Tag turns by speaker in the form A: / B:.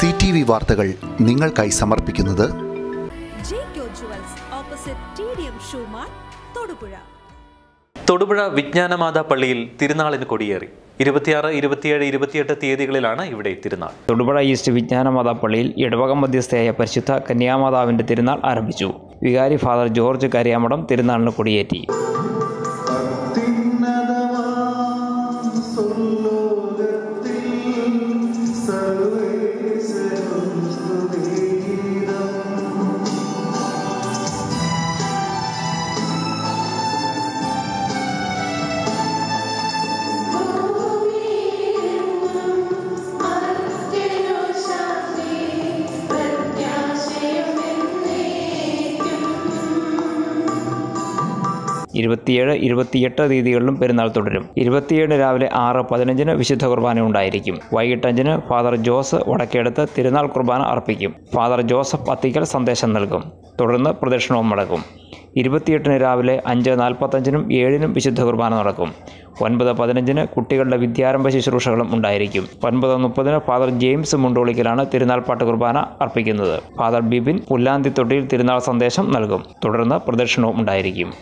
A: C T V വാർത്തകൾ നിങ്ങൾക്കായി സമർപ്പിക്കുന്നത്
B: Jaico jewels opposite T D M ഷൂമാർ തൊടുപുഴ
C: തൊടുപുഴ വിജ്ഞാനമാത പള്ളിയിൽ തിരുനാളിന് കൊടിയേറി ഇരുപത്തിയാറ് ഇരുപത്തിയേഴ് ഇരുപത്തിയെട്ട് തീയതികളിലാണ് ഇവിടെ തിരുനാൾ
D: തൊടുപുഴ ഈസ്റ്റ് വിജ്ഞാനമാത പള്ളിയിൽ ഇടവക മധ്യസ്ഥയായ പരിശുദ്ധ കന്യാമാതാവിൻ്റെ തിരുനാൾ ആരംഭിച്ചു വികാരി ഫാദർ ജോർജ് കരിയാമഠം തിരുനാളിന് കൊടിയേറ്റി ഇരുപത്തിയേഴ് ഇരുപത്തിയെട്ട് തീയതികളിലും പെരുന്നാൾ തുടരും ഇരുപത്തിയേഴ് രാവിലെ ആറ് പതിനഞ്ചിന് വിശുദ്ധ കുർബാന ഉണ്ടായിരിക്കും വൈകിട്ട് അഞ്ചിന് ഫാദർ ജോസ് വടക്കെടുത്ത് തിരുനാൾ കുർബാന അർപ്പിക്കും ഫാദർ ജോസഫ് അത്തിക്കൽ സന്ദേശം നൽകും തുടർന്ന് പ്രദക്ഷിണവും നടക്കും ഇരുപത്തിയെട്ടിന് രാവിലെ അഞ്ച് നാൽപ്പത്തഞ്ചിനും ഏഴിനും വിശുദ്ധ കുർബാന നടക്കും ഒൻപത് പതിനഞ്ചിന് കുട്ടികളുടെ വിദ്യാരംഭ ശുശ്രൂഷകളും ഉണ്ടായിരിക്കും ഒൻപത് മുപ്പതിന് ഫാദർ ജെയിംസ് മുണ്ടോളിക്കലാണ് തിരുനാൾ പാട്ട് കുർബാന അർപ്പിക്കുന്നത് ഫാദർ ബിബിൻ പുല്ലാന്തി തൊട്ടിയിൽ തിരുനാൾ സന്ദേശം നൽകും തുടർന്ന് പ്രദക്ഷിണവും ഉണ്ടായിരിക്കും